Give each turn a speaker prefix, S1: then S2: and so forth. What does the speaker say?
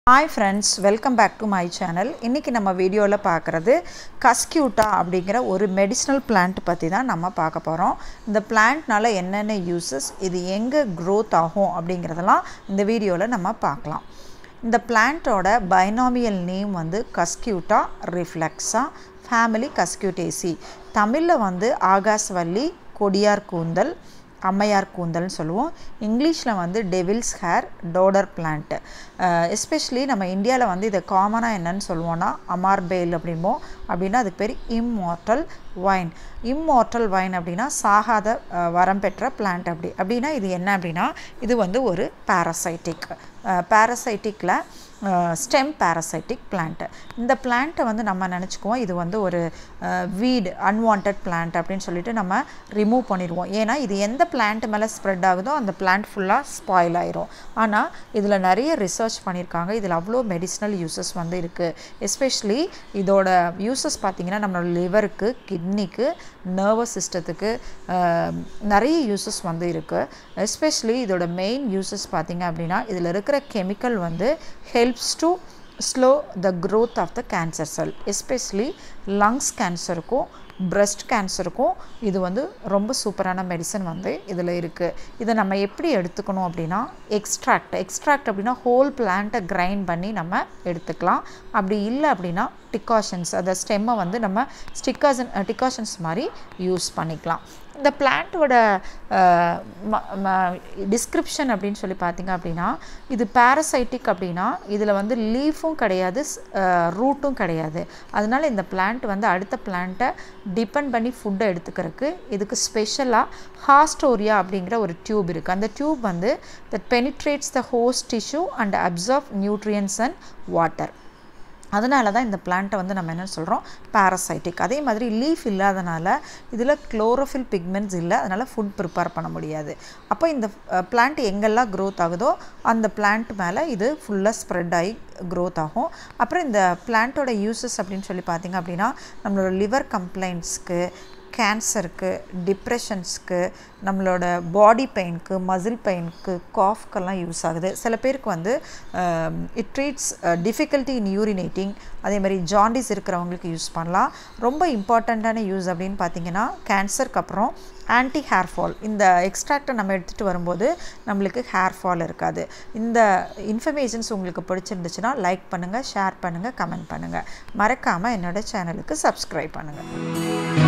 S1: hi friends welcome back to my channel இன்றைக்கி நம்ம வீடியோவில் பார்க்குறது கஸ்கியூட்டா அப்படிங்கிற ஒரு மெடிசினல் பிளான்ட் பற்றி தான் நம்ம பார்க்க போகிறோம் இந்த பிளான்ட்னால என்னென்ன யூசஸ் இது எங்கே க்ரோத் ஆகும் அப்படிங்கிறதெல்லாம் இந்த வீடியோவில் நம்ம பார்க்கலாம் இந்த பிளான்ட்டோட பைனாமியல் நேம் வந்து கஸ்கியூட்டா ரிஃப்ளெக்ஸா ஃபேமிலி கஸ்கியூட்டேசி தமிழில் வந்து ஆகாஸ்வல்லி கொடியார் கூந்தல் அம்மையார் கூந்தல்னு சொல்லுவோம் இங்கிலீஷில் வந்து devil's hair dodder plant especially நம்ம இந்தியாவில் வந்து இதை காமனாக என்னன்னு சொல்லுவோன்னா அமார்பேல் அப்படிம்போம் அப்படின்னா அதுக்கு பேர் இம்மார்டல் வைன் இம்மார்டல் வைன் அப்படின்னா சாகாத அஹ், வரம் பெற்ற பிளான்ட் அப்படி அப்படின்னா இது என்ன அப்படின்னா இது வந்து ஒரு பாரசைட்டிக் பாரசைட்டிக்கில் ஸ்டெம் பாரசைட்டிக் பிளான்ட்டு இந்த பிளான்ட்டை வந்து நம்ம நினச்சிக்குவோம் இது வந்து ஒரு வீடு அன்வான்ட் பிளான்ட் அப்படின்னு சொல்லிட்டு நம்ம ரிமூவ் பண்ணிடுவோம் ஏன்னா இது எந்த பிளான்ட் மேலே ஸ்ப்ரெட் ஆகுதோ அந்த பிளான்ட் ஃபுல்லாக ஸ்பாயில் ஆயிரும் ஆனால் இதில் நிறைய ரிசர்ச் பண்ணியிருக்காங்க இதில் அவ்வளோ மெடிசினல் யூசஸ் வந்து இருக்குது எஸ்பெஷலி இதோட யூசஸ் பார்த்திங்கன்னா நம்மளோட லிவருக்கு கிட்னிக்கு நர்வஸ் சிஸ்டத்துக்கு நிறைய யூசஸ் வந்து இருக்குது எஸ்பெஷலி இதோட மெயின் யூசஸ் பார்த்திங்க அப்படின்னா இதில் இருக்கிற கெமிக்கல் வந்து helps to slow the growth of the cancer cell especially lungs கேன்சருக்கும் breast கேன்சருக்கும் இது வந்து ரொம்ப சூப்பரான மெடிசன் வந்து இதில் இருக்குது இதை நம்ம எப்படி எடுத்துக்கணும் அப்படின்னா எக்ஸ்ட்ராக்ட் எக்ஸ்ட்ராக்ட் அப்படின்னா ஹோல் பிளான்ட்டை கிரைண்ட் பண்ணி நம்ம எடுத்துக்கலாம் அப்படி இல்லை அப்படின்னா டிகாஷன்ஸ் அந்த ஸ்டெம்மை வந்து நம்ம ஸ்டிக்காசன் டிகாஷன்ஸ் மாதிரி யூஸ் பண்ணிக்கலாம் இந்த பிளான்ட்டோட டிஸ்கிரிப்ஷன் அப்படின்னு சொல்லி பார்த்தீங்க அப்படின்னா இது பாரசைட்டிக் அப்படின்னா இதில் வந்து லீஃபும் கிடையாது ரூட்டும் கிடையாது அதனால இந்த பிளான்ட் வந்து அடுத்த பிளான்ட்டை டிபெண்ட் பண்ணி ஃபுட்டை எடுத்துக்கிறதுக்கு இதுக்கு ஸ்பெஷலாக ஹாஸ்டோரியா அப்படிங்கிற ஒரு டியூப் இருக்குது அந்த டியூப் வந்து that penetrates the host tissue and absorb nutrients and water அதனால தான் இந்த பிளான்ட்டை வந்து நம்ம என்ன சொல்கிறோம் பாரசைட்டிக் அதே மாதிரி லீஃப் இல்லாதனால இதில் குளோரோஃபில் பிக்மெண்ட்ஸ் இல்லை அதனால் ஃபுட் ப்ரிப்பேர் பண்ண முடியாது அப்போ இந்த பிளான்ட் எங்கெல்லாம் க்ரோத் ஆகுதோ அந்த பிளான்ட் மேலே இது ஃபுல்லாக ஸ்ப்ரெட் ஆகி க்ரோத் ஆகும் அப்புறம் இந்த பிளான்ட்டோட யூசஸ் அப்படின்னு சொல்லி பார்த்தீங்க அப்படின்னா நம்மளோட லிவர் கம்ப்ளைண்ட்ஸ்க்கு கேன்சருக்கு டிப்ரெஷன்ஸ்க்கு நம்மளோட பாடி பெயினுக்கு மசில் பெயினுக்கு காஃப்க்கெல்லாம் யூஸ் ஆகுது சில பேருக்கு வந்து it treats difficulty in urinating அதே மாதிரி ஜாண்டிஸ் இருக்கிறவங்களுக்கு யூஸ் பண்ணலாம் ரொம்ப இம்பார்ட்டண்ட்டான யூஸ் அப்படின்னு பார்த்தீங்கன்னா கேன்சருக்கு அப்புறம் ஆன்டி ஹேர் ஃபால் இந்த எக்ஸ்ட்ராக்டை நம்ம எடுத்துகிட்டு வரும்போது நம்மளுக்கு ஹேர் ஃபால் இருக்காது இந்த இன்ஃபர்மேஷன்ஸ் உங்களுக்கு பிடிச்சிருந்துச்சுன்னா லைக் பண்ணுங்கள் ஷேர் பண்ணுங்கள் கமெண்ட் பண்ணுங்கள் மறக்காமல் என்னோட சேனலுக்கு சப்ஸ்கிரைப் பண்ணுங்கள்